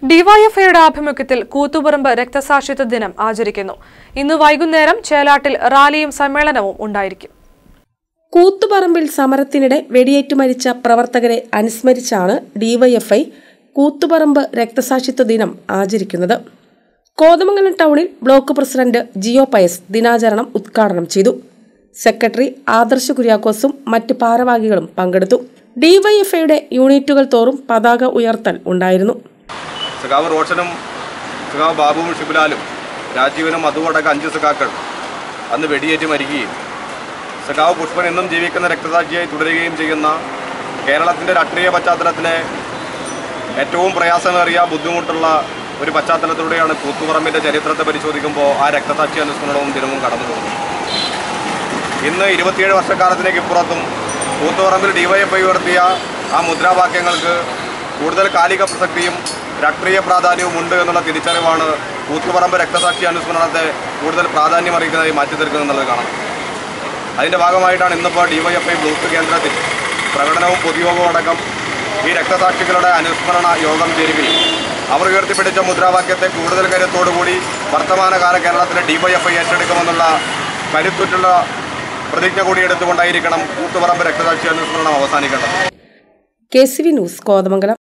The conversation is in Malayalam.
ഡിവൈഎഫ്ഐയുടെ ആഭിമുഖ്യത്തിൽ കൂത്തുപറമ്പ് രക്തസാക്ഷിത്വ ദിനം ആചരിക്കുന്നു ഇന്ന് വൈകുന്നേരം ചേലാട്ടിൽ റാലിയും സമ്മേളനവും ഉണ്ടായിരിക്കും കൂത്തുപറമ്പിൽ സമരത്തിനിടെ വെടിയേറ്റ് മരിച്ച പ്രവർത്തകരെ അനുസ്മരിച്ചാണ് ഡിവൈഎഫ്ഐ കൂത്തുപറമ്പ് രക്തസാക്ഷിത്വ ദിനം ആചരിക്കുന്നത് കോതമംഗലം ടൗണിൽ ബ്ലോക്ക് പ്രസിഡന്റ് ജിയോ പയസ് ദിനാചരണം ഉദ്ഘാടനം ചെയ്തു സെക്രട്ടറി ആദർശ കുര്യാക്കോസും മറ്റ് ഭാരവാഹികളും പങ്കെടുത്തു ഡിവൈഎഫ്ഐയുടെ യൂണിറ്റുകൾ തോറും പതാക ഉയർത്തൽ ഉണ്ടായിരുന്നു സഖാവ് റോഷനും സഖാവ് ബാബുവും ഷിബുലാലും രാജീവനും അതുകൊണ്ടൊക്കെ അഞ്ച് സഖാക്കൾ അന്ന് വെടിയേറ്റ് മരിക്കുകയും സഖാവ് പുഷ്പൻ എന്നും ജീവിക്കുന്ന രക്തസാക്ഷിയായി തുടരുകയും ചെയ്യുന്ന കേരളത്തിൻ്റെ രാഷ്ട്രീയ പശ്ചാത്തലത്തിലെ ഏറ്റവും പ്രയാസമേറിയ ബുദ്ധിമുട്ടുള്ള ഒരു പശ്ചാത്തലത്തിലൂടെയാണ് കൂത്തുപറമ്പിൻ്റെ ചരിത്രത്തെ പരിശോധിക്കുമ്പോൾ ആ രക്തസാക്ഷി അനുസ്മരണവും ദിനവും കടന്നു പോകുന്നത് ഇന്ന് ഇരുപത്തിയേഴ് വർഷക്കാലത്തിലേക്ക് ഇപ്പുറത്തും കൂത്തുപറമ്പിൽ ഡിവൈഎഫ്ഐ ഉയർത്തിയ ആ മുദ്രാവാക്യങ്ങൾക്ക് കൂടുതൽ കാലിക പ്രസക്തിയും രാഷ്ട്രീയ പ്രാധാന്യവും ഉണ്ട് എന്നുള്ള തിരിച്ചറിവാണ് കൂത്തുപറമ്പ് രക്തസാക്ഷി അനുസ്മരണത്തെ കൂടുതൽ പ്രാധാന്യം അറിയിക്കുന്നതായി മാറ്റി തീർക്കുന്നത് എന്നുള്ളത് കാണാം അതിൻ്റെ ഭാഗമായിട്ടാണ് ഇന്നിപ്പോൾ ഡിവൈഎഫ്ഐ ബ്ലൂത്ത് കേന്ദ്രത്തിൽ പ്രകടനവും പൊതുയോഗവും അടക്കം ഈ രക്തസാക്ഷികളുടെ അനുസ്മരണ യോഗം ചേരുകയും അവർ ഉയർത്തിപ്പിടിച്ച മുദ്രാവാക്യത്തെ കൂടുതൽ കരുത്തോടുകൂടി വർത്തമാനകാല കേരളത്തിലെ ഡിവൈഎഫ്ഐ ഏറ്റെടുക്കുമെന്നുള്ള കരുത്തുറ്റുള്ള പ്രതിജ്ഞ കൂടി എടുത്തുകൊണ്ടായിരിക്കണം കൂത്തുപറമ്പ് രക്തസാക്ഷി അനുസ്മരണം അവസാനിക്കേണ്ടത് K C V news Kothamangalam